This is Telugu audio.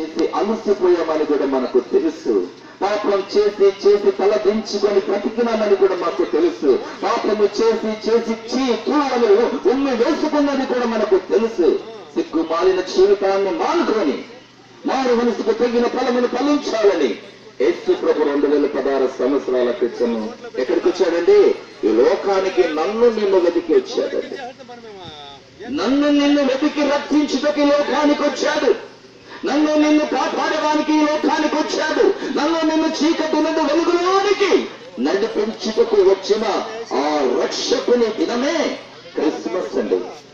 చేసి అలసిపోయామని కూడా మనకు తెలుసు పాపం చేసి చేసి తల దించుకొని బ్రతికినామని కూడా మాకు తెలుసు పాపము చేసి చేసి చీ తూ అని ఉమ్మి వేసుకున్నది కూడా మనకు తెలుసు సిగ్గు మాలిన జీవితాన్ని మానుకొని మారు మనసుకు తగిన ఫలమును ఫలించాలని యేసు ప్రభు రెండు వేల పదహారు సంవత్సరాల క్రితం ఎక్కడికి వచ్చాడండి ఈ లోకానికి నన్ను నిన్ను వెతికి వచ్చాడండి నన్ను నిన్ను వెతికి రక్షించుటకి లోకానికి వచ్చాడు నన్ను నిన్ను కాపాడడానికి ఈ లోకానికి వచ్చాడు నన్ను నిన్ను చీకటి నుండి వెలుగులోనికి నడిపించుటకు వచ్చిన ఆ రక్షకుని దినమే క్రిస్మస్ అండి